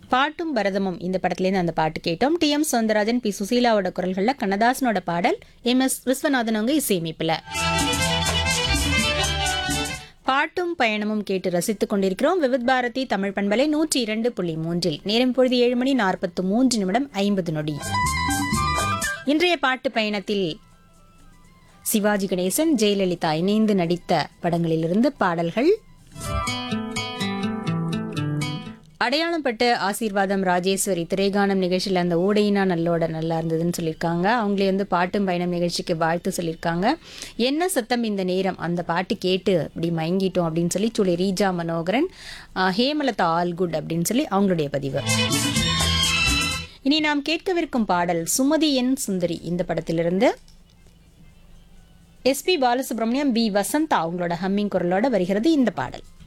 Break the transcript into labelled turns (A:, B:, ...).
A: பாட்டும் பரதமும் இந்த படத்துலேருந்து அந்த பாட்டு கேட்டோம் டி எம் சௌந்தரராஜன் பி சுசீலாவோட குரல்களில் கண்ணதாசனோட பாடல் எம் எஸ் விஸ்வநாதன் அவங்க இசையமைப்பில் பாட்டும் பயணமும் கேட்டு ரசித்துக் கொண்டிருக்கிறோம் விவித் பாரதி தமிழ் பண்பலை நூற்றி இரண்டு புள்ளி மூன்றில் நேரம் பொழுது ஏழு மணி நாற்பத்து மூன்று நிமிடம் ஐம்பது நொடி இன்றைய பாட்டு பயணத்தில் சிவாஜி கணேசன் ஜெயலலிதா இணைந்து நடித்த படங்களிலிருந்து பாடல்கள் அடையாளப்பட்ட ஆசீர்வாதம் ராஜேஸ்வரி திரைகானம் நிகழ்ச்சியில் அந்த ஓடையினா நல்லோட நல்லா இருந்ததுன்னு சொல்லியிருக்காங்க அவங்களே வந்து பாட்டும் பயணம் நிகழ்ச்சிக்கு வாழ்த்து சொல்லியிருக்காங்க என்ன சத்தம் இந்த நேரம் அந்த பாட்டு கேட்டு இப்படி மயங்கிட்டோம் அப்படின்னு சொல்லி சொல்லி ரீஜா மனோகரன் ஆஹ், ஹேமலதா ஆல் குட் அப்படின்னு சொல்லி அவங்களுடைய பதிவு இனி நாம் கேட்கவிருக்கும் பாடல் சுமதி என் சுந்தரி இந்த படத்திலிருந்து எஸ்பி பாலசுப்ரமணியம் பி வசந்தா அவங்களோட ஹம்மிங் குரலோட வருகிறது இந்த பாடல்